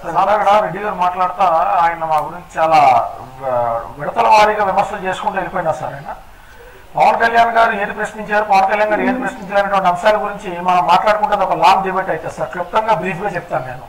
సాధారణ రెడ్డి గారు మాట్లాడుతా ఆయన మా గురించి చాలా ఆ, విడతల వారీగా విమర్శలు చేసుకుంటూ వెళ్ళిపోయినా సార్ ఆయన పవన్ కళ్యాణ్ గారు ఏది ప్రశ్నించారు పవన్ కళ్యాణ్ గారు ఏది ప్రశ్నించారు అనేటువంటి అంశాల గురించి మనం మాట్లాడుకుంటే అది ఒక లాంగ్ డిబేట్ అయితే సార్ క్లుప్తంగా బ్రీఫ్ గా చెప్తాను నేను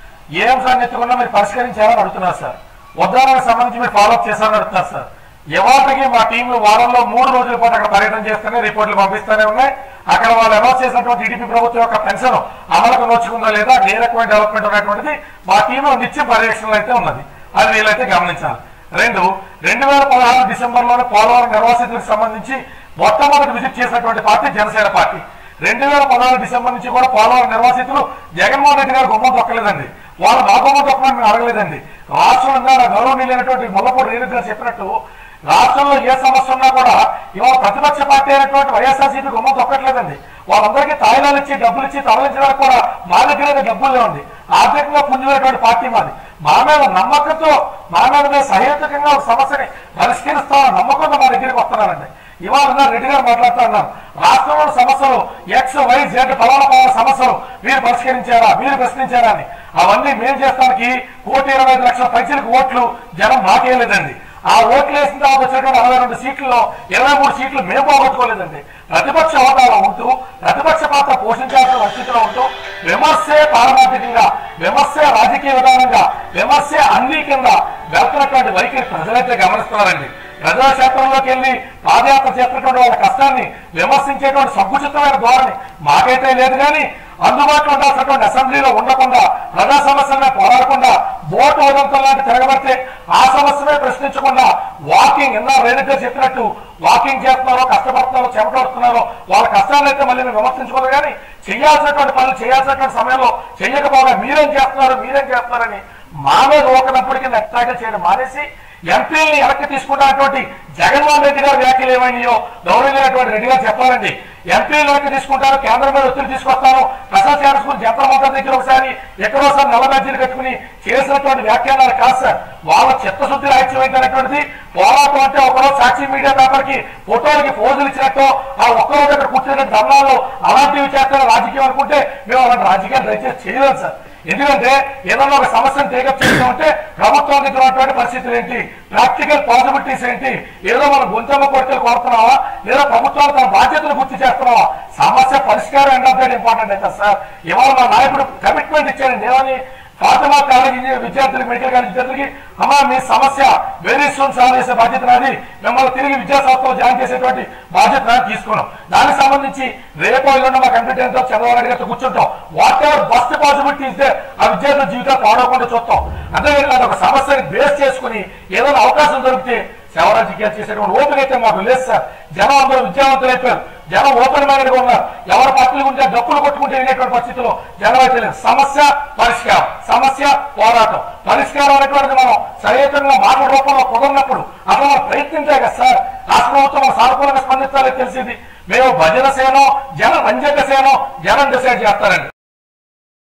ఏ అంశాన్ని ఎత్తుకున్నా మీరు పరిష్కరించాలని అడుగుతున్నారు సార్ ఉద్దానానికి సంబంధించి మీరు ఫాలోఅప్ చేశారని అడుగుతున్నారు సార్ ఇవాళకి మా టీంలు వారంలో మూడు రోజుల పాటు అక్కడ పర్యటన చేస్తూనే రిపోర్ట్లు పంపిస్తూనే ఉన్నాయి అక్కడ వాళ్ళు అనౌన్స్ చేసినటువంటి టీడీపీ ప్రభుత్వం యొక్క పెన్షన్ అమలుకు నోచుకుందా లేదా ఏ రకమైన డెవలప్మెంట్ ఉన్నటువంటిది మా టీంలో నిత్యం పర్యవేక్షణలో అయితే ఉన్నది అది వీళ్ళైతే గమనించాలి రెండు రెండు వేల పదహారు డిసెంబర్ లోనే పోలవరం నిర్వాసితులకు సంబంధించి మొట్టమొదటి విజిట్ చేసినటువంటి పార్టీ జనసేన పార్టీ రెండు వేల పదహారు డిసెంబర్ నుంచి కూడా పోలవరం నిర్వాసితులు జగన్మోహన్ రెడ్డి గారు గుమ్మం తొక్కలేదండి వాళ్ళు మా గుమ్మం తొక్కమని మేము అడగలేదండి రాష్ట్రంగా గౌరవనీయులైనటువంటి ముల్లపూడి రేణు గారు చెప్పినట్టు రాష్ట్రంలో ఏ సమస్య ఉన్నా కూడా ఇవాళ ప్రతిపక్ష పార్టీ అయినటువంటి వైఎస్ఆర్సీపీ గుమ్మం తొక్కట్లేదండి వాళ్ళందరికీ తాయిలాలు ఇచ్చి డబ్బులు ఇచ్చి తరలించడానికి కూడా మా దగ్గర అయితే డబ్బులు లేవండి ఆర్థికంగా పుంజుకునేటువంటి పార్టీ మాది మా మీద నమ్మకంతో మా మీద మేము సహేతుకంగా ఒక సమస్యని పరిష్కరిస్తామన్న నమ్మకంతో మా దగ్గరికి వస్తున్నారండి ఇవాళ నా రెడ్డి గారు మాట్లాడుతూ ఉన్నారు రాష్ట్రంలో సమస్యలు ఎక్స్ వై జెడ్ పలానా పలానా సమస్యలు మీరు పరిష్కరించారా మీరు ప్రశ్నించారా అని అవన్నీ మేము చేస్తానికి కోటి ఇరవై ఐదు లక్షల పైసలకు ఓట్లు జనం మాకేయలేదండి ఆ ఓట్లు వేసిన తర్వాత వచ్చినటువంటి అరవై రెండు సీట్లలో ఇరవై మూడు సీట్లు మేము పోగొట్టుకోలేదండి ప్రతిపక్ష హోదాలో ఉంటూ ప్రతిపక్ష పాత్ర పోషించాల్సిన పరిస్థితిలో ఉంటూ విమర్శే పారమార్థికంగా విమర్శే రాజకీయ విధానంగా విమర్శే అన్ని కింద వెళ్తున్నటువంటి వైఖరి ప్రజలైతే గమనిస్తున్నారండి ప్రజా క్షేత్రంలోకి వెళ్ళి పాదయాత్ర చేస్తున్నటువంటి వాళ్ళ కష్టాన్ని విమర్శించేటువంటి సగ్గుచితమైన ధోరణి మాకైతే లేదు కానీ అందుబాటులో ఉండాల్సినటువంటి అసెంబ్లీలో ఉండకుండా ప్రజా సమస్యలనే పోరాడకుండా ఓటు వదంతం లాంటి తిరగబడితే ఆ సమస్యనే ప్రశ్నించకుండా వాకింగ్ ఎన్నో రేణుగా చెప్పినట్టు వాకింగ్ చేస్తున్నారో కష్టపడుతున్నారో చెమటడుతున్నారో వాళ్ళ కష్టాన్ని అయితే మళ్ళీ మేము విమర్శించుకోదు కానీ చేయాల్సినటువంటి పనులు చేయాల్సినటువంటి సమయంలో చేయకపోగా మీరేం చేస్తున్నారు మీరేం చేస్తున్నారని మా మీద ఒకనప్పటికీ నెట్టాగలు చేయడం మానేసి ఎంపీని వెనక్కి తీసుకున్నటువంటి జగన్మోహన్ రెడ్డి గారు వ్యాఖ్యలు ఏమైనాయో గౌరవమైనటువంటి రెడ్డి గారు చెప్పాలండి ఎంపీలు వెనక్కి తీసుకుంటారు కేంద్రం మీద ఒత్తిడి తీసుకొస్తాను ప్రసాద్ చేసుకుని జంతర్ మంతర్ దగ్గర ఒకసారి ఎక్కడోసారి నల్ల బ్యాడ్జీలు కట్టుకుని చేసినటువంటి వ్యాఖ్యానాలు కాదు సార్ వాళ్ళ చిత్తశుద్ధి రాజ్యం అయినటువంటిది పోరాటం అంటే ఒకరోజు సాక్షి మీడియా పేపర్ కి ఫోటోలకి పోజులు ఇచ్చినట్టు ఆ ఒక్కరోజు అక్కడ కూర్చున్న ధర్నాలు అలాంటివి చేస్తారు రాజకీయం అనుకుంటే మేము అలాంటి రాజకీయాలు దయచేసి చేయలేము సార్ ఎందుకంటే ఏదన్నా ఒక సమస్యను టేకప్ చేసామంటే ప్రభుత్వం దగ్గర ఉన్నటువంటి పరిస్థితులు ఏంటి ప్రాక్టికల్ పాసిబిలిటీస్ ఏంటి ఏదో మనం గొంతమ్మ కొరతలు కోరుతున్నావా లేదా ప్రభుత్వాలు తన బాధ్యతలు గుర్తు చేస్తున్నావా సమస్య పరిష్కారం ఎండ్ ఆఫ్ దట్ ఇంపార్టెంట్ అయితే సార్ ఇవాళ మా నాయకుడు కమిట్మెంట్ ఇచ్చాడండి ఏమని ఫాతిమా కాలేజ్ ఇంజనీర్ విద్యార్థులకి మెడికల్ కాలేజ్ విద్యార్థులకి అమ్మా మీ సమస్య వెరీ సూన్ సాల్వ్ చేసే బాధ్యత నాది మిమ్మల్ని తిరిగి విద్యా సంస్థలో జాయిన్ చేసేటువంటి బాధ్యత నాది తీసుకున్నాం దానికి సంబంధించి రేపు ఎల్లుండి మా కంప్యూటర్ తో చంద్రబాబు నాయుడు గారితో కూర్చుంటాం వాట్ ఎవర్ బస్ట్ పాసిబిలిటీ ఇస్తే ఆ విద్యార్థుల జీవితాలు పాడవకుండా చూస్తాం అంతేకాదు ఒక సమస్యని బేస్ చేసుకుని ఏదైనా అవకాశం దొరికితే సేవ రాజకీయాలు చేసేటువంటి ఓపిక అయితే మాకు లేదు సార్ జనం అందరూ విద్యావంతులు అయిపోయారు జనం ఓపెన్ మైండెడ్ గా ఉన్నారు ఎవరి పార్టీలు ఉంటే డబ్బులు కొట్టుకుంటే వినేటువంటి పరిస్థితిలో జనం అయితే లేదు సమస్య పరిష్కారం సమస్య పోరాటం పరిష్కారం అనేటువంటిది మనం సహేతంగా మాటల రూపంలో కుదరినప్పుడు అసలు మనం ప్రయత్నించే కదా సార్ రాష్ట్ర ప్రభుత్వం మనం సానుకూలంగా స్పందించాలని తెలిసింది మేము భజన సేనో జన రంజక సేనో జనం డిసైడ్ చేస్తారండి